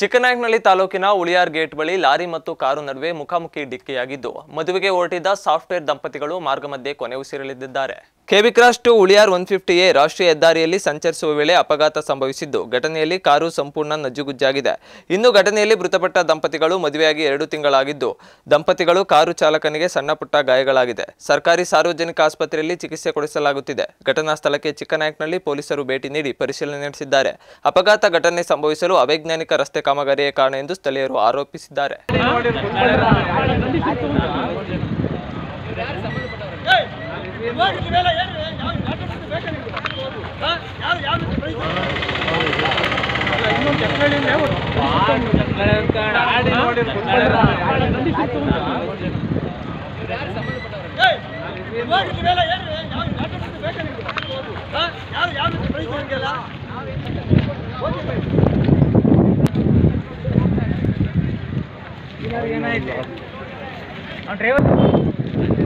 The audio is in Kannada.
ಚಿಕ್ಕನಾಯಕನಹಳ್ಳಿ ತಾಲೂಕಿನ ಉಳಿಯಾರ್ ಗೇಟ್ ಬಳಿ ಲಾರಿ ಮತ್ತು ಕಾರು ನಡುವೆ ಮುಖಾಮುಖಿ ಡಿಕ್ಕಿಯಾಗಿದ್ದು ಮದುವೆಗೆ ಹೊರಟಿದ್ದ ಸಾಫ್ಟ್ವೇರ್ ದಂಪತಿಗಳು ಮಾರ್ಗ ಮಧ್ಯೆ ಕೊನೆ ಉಸಿರೆಳೆದಿದ್ದಾರೆ KB cross to Huliyar one fifty A ರಾಷ್ಟ್ರೀಯ ಹೆದ್ದಾರಿಯಲ್ಲಿ ಸಂಚರಿಸುವ ವೇಳೆ ಅಪಘಾತ ಸಂಭವಿಸಿದ್ದು ಘಟನೆಯಲ್ಲಿ ಕಾರು ಸಂಪೂರ್ಣ ನಜ್ಜುಗುಜ್ಜಾಗಿದೆ ಇನ್ನು ಘಟನೆಯಲ್ಲಿ ಮೃತಪಟ್ಟ ದಂಪತಿಗಳು ಮದುವೆಯಾಗಿ ಎರಡು ತಿಂಗಳಾಗಿದ್ದು ದಂಪತಿಗಳು ಕಾರು ಚಾಲಕನಿಗೆ ಸಣ್ಣ ಪುಟ್ಟ ಗಾಯಗಳಾಗಿದೆ ಸರ್ಕಾರಿ ಸಾರ್ವಜನಿಕ ಆಸ್ಪತ್ರೆಯಲ್ಲಿ ಚಿಕಿತ್ಸೆ ಕೊಡಿಸಲಾಗುತ್ತಿದೆ ಘಟನಾ ಸ್ಥಳಕ್ಕೆ ಚಿಕ್ಕನಾಯಕನಹಳ್ಳಿ ಪೊಲೀಸರು ಭೇಟಿ ನೀಡಿ ಪರಿಶೀಲನೆ ನಡೆಸಿದ್ದಾರೆ ಅಪಘಾತ ಘಟನೆ ಸಂಭವಿಸಲು ಅವೈಜ್ಞಾನಿಕ ರಸ್ತೆ ಕಾಮಗಾರಿಯೇ ಕಾರಣ ಎಂದು ಸ್ಥಳೀಯರು ಆರೋಪಿಸಿದ್ದಾರೆ ಡ್ರೈವರ್